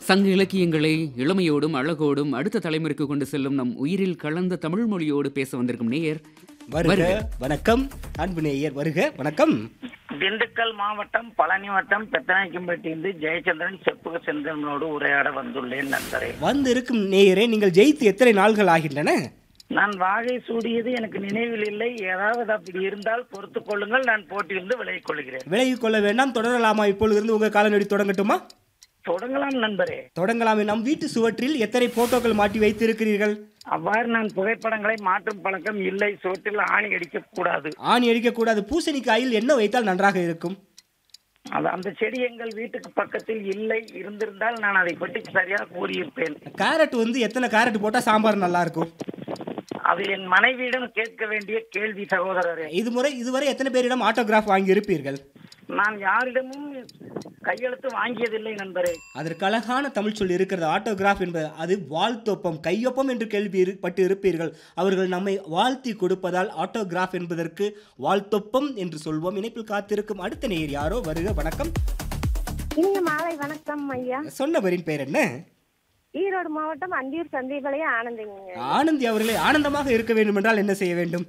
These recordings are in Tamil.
சங்க இலக்கியங்களை இளமையோடும் அழகோடும் அடுத்த தலைமுறைக்கு கொண்டு செல்லும் நம் உயிரில் கலந்த தமிழ் மொழியோடு பேச வந்திருக்கும் நேயர் வருக வணக்கம் அன்பு நேயர் வருக வணக்கம் திண்டுக்கல் மாவட்டம் பழனி வட்டம் பெத்தநாயக்கம்பட்டியிலிருந்து ஜெயச்சந்திரன் செப்புக செந்திரனோடு உரையாட வந்துள்ளேன் நண்பரே வந்து இருக்கும் நேயரே நீங்கள் ஜெயித்து எத்தனை நாள்கள் ஆகின்றன நான் வாகை சூடியது எனக்கு நினைவில் இல்லை ஏதாவது அப்படி இருந்தால் பொறுத்துக் கொள்ளுங்கள் நான் போட்டியிலிருந்து விலகிக் கொள்கிறேன் விலகிக் கொள்ள வேண்டாம் தொடரலாமா இப்பொழுது இருந்து உங்க காலநடி தொடங்கட்டுமா தொடங்கலாம் நண்பரே தொடங்கலாமே நம் வீட்டு சுவற்றில் எத்தனை போட்டோக்கள் மாட்டி வைத்திருக்கிறீர்கள் அவ்வாறு நான் புகைப்படங்களை மாற்றும் பழக்கம் இல்லை சோற்றில் ஆணி அடிக்க கூடாது ஆணி அடிக்கக்கூடாது பூசணிக்காயில் என்ன வைத்தால் நன்றாக இருக்கும் அது அந்த செடி எங்கள் வீட்டுக்கு பக்கத்தில் இல்லை இருந்திருந்தால் நான் அதை பற்றி சரியாக கூறியிருப்பேன் கேரட் வந்து எத்தனை கேரட் போட்டால் சாம்பார் நல்லா இருக்கும் அது என் மனைவியிடம் கேட்க வேண்டிய கேள்வி சகோதரரே இதுமுறை இதுவரை எத்தனை பேரிடம் ஆட்டோகிராஃப் வாங்கி இருப்பீர்கள் நான் யாரிடமும் கையெழுத்து வாங்கியதில்லை நண்பரே அதற்கு அழகான தமிழ் சொல் இருக்கிறது ஆட்டோகிராஃப் என்பது அது வாழ்த்தொப்பம் கையொப்பம் என்று கேள்வி இரு- பட்டு இருப்பீர்கள் அவர்கள் நம்மை வாழ்த்தி கொடுப்பதால் ஆட்டோகிராஃப் என்பதற்கு வாழ்த்தொப்பம் என்று சொல்வோம் இணைப்பில் காத்திருக்கும் அடுத்த நேயர் யாரோ வருக வணக்கம் இனிய மாலை வணக்கம் ஐயா சொன்னவரின் பெயர் என்ன ஈரோடு மாவட்டம் அந்தியூர் சந்தைபாளையம் ஆனந்திங்க ஆனந்தி அவர்களே ஆனந்தமாக இருக்க வேண்டும் என்றால் என்ன செய்ய வேண்டும்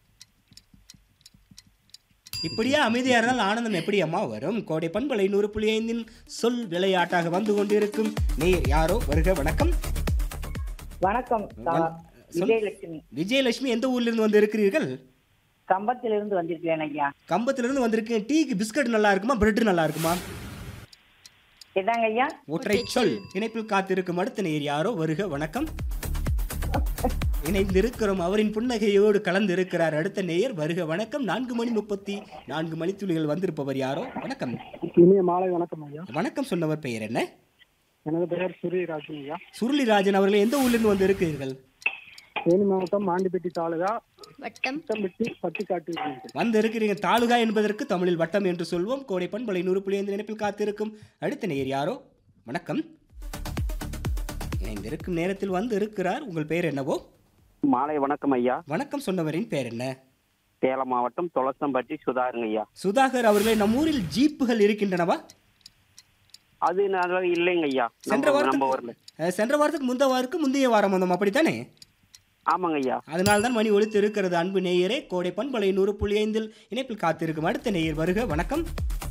இப்படியே அமைதியா இருந்தால் ஆனந்தம் எப்படி அம்மா வரும் கோடை பண்பலை நூறு புள்ளி ஐந்தின் சொல் விளையாட்டாக வந்து கொண்டிருக்கும் நேயர் யாரோ வருக வணக்கம் வணக்கம் வண- சொல்- விஜயலட்சுமி விஜயலட்சுமி எந்த ஊர்ல இருந்து வந்து இருக்கிறீர்கள் கம்பத்திலிருந்து வந்திருக்கிறேன் ஐயா கம்பத்திலிருந்து வந்திருக்கேன் டீக்கு பிஸ்கட் நல்லா இருக்குமா பிரெட் நல்லா இருக்குமா இதாங்க ஐயா ஒற்றை சொல் இணைப்பில் காத்திருக்கும் அடுத்த நேர் யாரோ வருக வணக்கம் இணைந்திருக்கிறோம் அவரின் புன்னகையோடு கலந்து இருக்கிறார் அடுத்த நேயர் வருக வணக்கம் நான்கு மணி முப்பத்தி நான்கு மணித்துளிகள் வந்திருப்பவர் யாரோ வணக்கம் இனிய மாலை வணக்கம் ஐயா வணக்கம் சொன்னவர் பெயர் என்ன எனது பெயர் சூரியராஜன் ஐயா சுருளிராஜன் அவர்கள் எந்த ஊர்லேருந்து வந்து இருக்கிறீர்கள் தேனி மாவட்டம் மாண்டிப்பட்டி தாலுகா வட்டம்பட்டி பட்டிக்காட்டு வந்து இருக்கிறீங்க தாலுகா என்பதற்கு தமிழில் வட்டம் என்று சொல்வோம் கோடை பண்பலை நூறு புள்ளி ஐந்து நினைப்பில் காத்திருக்கும் அடுத்த நேயர் யாரோ வணக்கம் இணைந்திருக்கும் நேரத்தில் வந்து இருக்கிறார் உங்கள் பெயர் என்னவோ மாலை வணக்கம் ஐயா வணக்கம் சொன்னவரின் பெயர் என்ன சேலம் மாவட்டம் தொலசம்பட்டி சுதாருங்க ஐயா சுதாகர் அவர்களே நம் ஊரில் ஜீப்புகள் இருக்கின்றனவா அது நல்லா இல்லைங்க ஐயா சென்ற நம்ம நம்ம ஊர்ல வாரத்துக்கு அஹ், சென்ற வாரத்துக்கு முந்த வாரத்துக்கு முந்தைய வாரம் வந்தோம் அப்படித்தானே ஆமாங்க ஐயா அதனால்தான் தான் மணி ஒலித்து இருக்கிறது அன்பு நேயரே கோடை பண்பலை நூறு புள்ளி ஐந்தில் இணைப்பில் காத்திருக்கும் அடுத்த நேயர் வருக வணக்கம்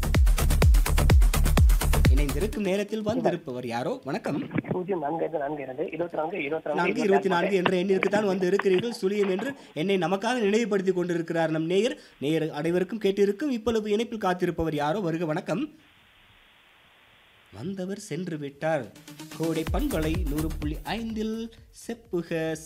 இணைந்திருக்கும் நேரத்தில் வந்திருப்பவர் யாரோ வணக்கம் பூஜ்ஜியம் நான்கு ஐந்து நான்கு இரண்டு இருபத்தி நான்கு இருபத்தி நான்கு இருபத்தி நான்கு என்ற எண்ணிற்கு தான் வந்து இருக்கிறீர்கள் சுழியம் என்று என்னை நமக்காக நினைவுபடுத்திக் கொண்டிருக்கிறார் நம் நேயர் நேயர் அனைவருக்கும் கேட்டிருக்கும் இப்பொழுது இணைப்பில் காத்திருப்பவர் யாரோ வருக வணக்கம் வந்தவர் சென்று விட்டார் கோடை பண்பலை நூறு புள்ளி ஐந்தில் செப்புக